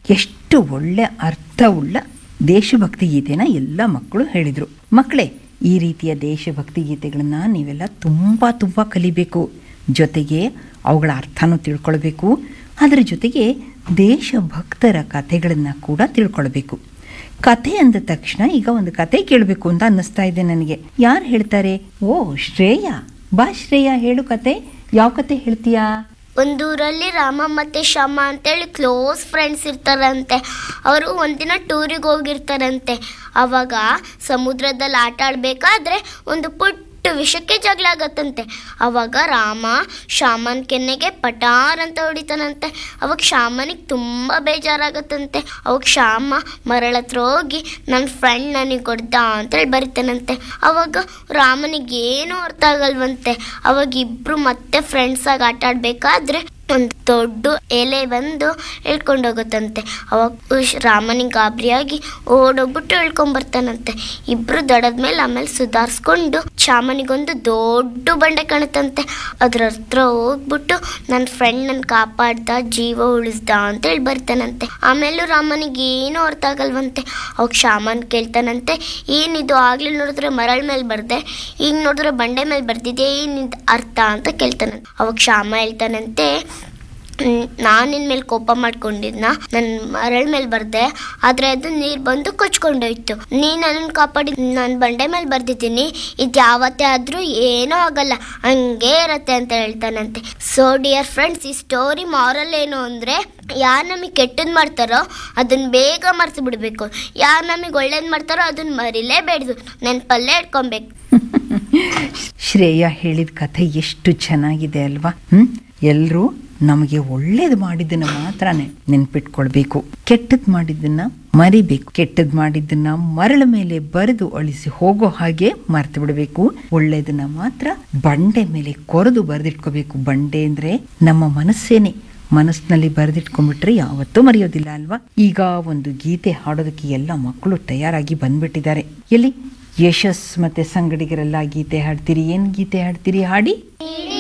ಎಷ್ಟು ಒಳ್ಳೆ ಅರ್ಥವುಳ್ಳ ದೇಶಭಕ್ತಿ ಗೀತೆನ ಎಲ್ಲ ಮಕ್ಕಳು ಹೇಳಿದರು ಮಕ್ಕಳೇ ಈ ರೀತಿಯ ದೇಶಭಕ್ತಿ ಗೀತೆಗಳನ್ನು ನೀವೆಲ್ಲ ತುಂಬ ತುಂಬ ಕಲಿಬೇಕು ಜೊತೆಗೆ ಅವುಗಳ ಅರ್ಥನೂ ತಿಳ್ಕೊಳ್ಬೇಕು ಅದರ ಜೊತೆಗೆ ದೇಶಭಕ್ತರ ಕಥೆಗಳನ್ನು ಕೂಡ ತಿಳ್ಕೊಳ್ಬೇಕು ಕಥೆ ಅಂದ ತಕ್ಷಣ ಈಗ ಒಂದು ಕತೆ ಕೇಳಬೇಕು ಅಂತ ಅನ್ನಿಸ್ತಾ ಇದೆ ನನಗೆ ಯಾರು ಹೇಳ್ತಾರೆ ಓ ಶ್ರೇಯ ಬಾ ಶ್ರೇಯ ಹೇಳು ಕತೆ ಯಾವ ಕತೆ ಹೇಳ್ತೀಯಾ ಒಂದೂರಲ್ಲಿ ರಾಮ ಮತ್ತೆ ಶ್ಯಾಮ ಅಂತೇಳಿ ಕ್ಲೋಸ್ ಫ್ರೆಂಡ್ಸ್ ಇರ್ತಾರಂತೆ ಅವರು ಒಂದಿನ ಟೂರಿಗೆ ಹೋಗಿರ್ತಾರಂತೆ ಅವಾಗ ಸಮುದ್ರದಲ್ಲಿ ಆಟ ಆಡ್ಬೇಕಾದ್ರೆ ಒಂದು ಪುಟ್ಟ ವಿಷಕ್ಕೆ ಜಗಳ ಆಗತ್ತಂತೆ ಅವಾಗ ರಾಮ ಶ್ಯಾಮನ್ ಕೆನ್ನೆಗೆ ಪಟಾರ್ ಅಂತ ಹೊಡಿತಾನಂತೆ ಅವಾಗ ಶ್ಯಾಮನಿಗೆ ತುಂಬ ಬೇಜಾರಾಗತ್ತಂತೆ ಅವಾಗ ಶ್ಯಾಮ ಮರಳ ಹತ್ರ ಹೋಗಿ ನನ್ನ ಫ್ರೆಂಡ್ ನನಗೆ ಕೊಡ್ದ ಅಂತೇಳಿ ಬರಿತಾನಂತೆ ಅವಾಗ ರಾಮನಿಗೆ ಏನೂ ಅರ್ಥ ಆಗಲ್ವಂತೆ ಅವಾಗ ಇಬ್ರು ಮತ್ತೆ ಫ್ರೆಂಡ್ಸ್ ಆಗಿ ಆಟ ಆಡ್ಬೇಕಾದ್ರೆ ಒಂದು ದೊಡ್ಡ ಎಲೆ ಬಂದು ಎಳ್ಕೊಂಡು ಹೋಗುತ್ತಂತೆ ಅವಾಗ ಉಶ್- ರಾಮನಿಗೆ ಗಾಬರಿಯಾಗಿ ಓಡೋಗ್ಬಿಟ್ಟು ಎಳ್ಕೊಂಡ್ ಬರ್ತಾನಂತೆ ಇಬ್ರು ದಡದ ಮೇಲೆ ಆಮೇಲೆ ಸುಧಾರಿಸ್ಕೊಂಡು ಶ್ಯಾಮನಿಗೊಂದು ದೊಡ್ಡ ಬಂಡೆ ಕಾಣುತ್ತಂತೆ ಅದ್ರ ಹತ್ರ ಹೋಗ್ಬಿಟ್ಟು ನನ್ನ ಫ್ರೆಂಡ್ ನನ್ನ ಕಾಪಾಡ್ದ ಜೀವ ಉಳಿಸ್ದ ಅಂತ ಹೇಳಿ ಬರ್ತಾನಂತೆ ಆಮೇಲೂ ರಾಮನಿಗೆ ಏನೂ ಅರ್ಥ ಆಗಲ್ವಂತೆ ಅವಾಗ ಶ್ಯಾಮನ್ ಕೇಳ್ತಾನಂತೆ ಏನಿದು ಆಗ್ಲೇ ನೋಡಿದ್ರೆ ಮರಳ ಮೇಲೆ ಬರ್ದೆ ಈಗ ನೋಡಿದ್ರೆ ಬಂಡೆ ಮೇಲೆ ಬರ್ದಿದೆ ಏನಿದ್ ಅರ್ಥ ಅಂತ ಕೇಳ್ತಾನಂತೆ ಅವಾಗ ಶ್ಯಾಮ ಹೇಳ್ತಾನಂತೆ ನಾನು ನಿನ್ನ ಮೇಲೆ ಕೋಪ ಮಾಡ್ಕೊಂಡಿದ್ನ ನನ್ನ ಮರಳ ಮೇಲೆ ಬರ್ದೆ ಆದ್ರೆ ಅದು ನೀರು ಬಂದು ಕೊಚ್ಕೊಂಡೋಯ್ತು ನೀ ನನ್ನನ್ನು ಕಾಪಾಡಿ ನಾನು ಬಂಡೆ ಮೇಲೆ ಬರ್ದಿದ್ದೀನಿ ಇದು ಯಾವತ್ತೇ ಆದ್ರೂ ಏನೂ ಆಗಲ್ಲ ಹಂಗೆ ಇರತ್ತೆ ಅಂತ ಹೇಳ್ತಾನಂತೆ ಸೊ ಡಿಯರ್ ಫ್ರೆಂಡ್ಸ್ ಈ ಸ್ಟೋರಿ ಮಾರಲ್ ಏನು ಅಂದ್ರೆ ಯಾರು ನಮಗೆ ಕೆಟ್ಟದ್ ಮಾಡ್ತಾರೋ ಅದನ್ನ ಬೇಗ ಮರ್ತು ಬಿಡ್ಬೇಕು ಯಾರು ನಮಗೆ ಒಳ್ಳೇದ್ ಮಾಡ್ತಾರೋ ಅದನ್ನ ಮರಿಲೇಬೇಡ್ದು ನೆನ್ಪಲ್ಲೇ ಇಟ್ಕೊಬೇಕು ಶ್ರೇಯ ಹೇಳಿದ ಕಥೆ ಎಷ್ಟು ಚೆನ್ನಾಗಿದೆ ಅಲ್ವಾ ಹ್ಮ್ ಎಲ್ಲರೂ ನಮಗೆ ಒಳ್ಳೇದು ಮಾಡಿದ್ದನ್ನ ಮಾತ್ರನೇ ನೆನ್ಪಿಟ್ಕೊಳ್ಬೇಕು ಕೆಟ್ಟದ್ ಮಾಡಿದ್ದನ್ನ ಮರಿಬೇಕು ಕೆಟ್ಟದ್ ಮಾಡಿದ್ದನ್ನ ಮರಳ ಮೇಲೆ ಬರೆದು ಅಳಿಸಿ ಹೋಗೋ ಹಾಗೆ ಮರ್ತು ಬಿಡಬೇಕು ಒಳ್ಳೇದನ್ನ ಮಾತ್ರ ಬಂಡೆ ಮೇಲೆ ಕೊರೆದು ಬರೆದಿಟ್ಕೋಬೇಕು ಬಂಡೆ ಅಂದ್ರೆ ನಮ್ಮ ಮನಸ್ಸೇನೆ ಮನಸ್ಸಿನಲ್ಲಿ ಬರೆದಿಟ್ಕೊಂಡ್ಬಿಟ್ರೆ ಯಾವತ್ತೂ ಮರೆಯೋದಿಲ್ಲ ಅಲ್ವಾ ಈಗ ಒಂದು ಗೀತೆ ಹಾಡೋದಕ್ಕೆ ಎಲ್ಲ ಮಕ್ಕಳು ತಯಾರಾಗಿ ಬಂದ್ಬಿಟ್ಟಿದ್ದಾರೆ ಎಲ್ಲಿ ಯಶಸ್ ಮತ್ತೆ ಸಂಗಡಿಗರೆಲ್ಲ ಗೀತೆ ಹಾಡ್ತೀರಿ ಏನ್ ಗೀತೆ ಹಾಡ್ತೀರಿ ಹಾಡಿ ಇಡೀ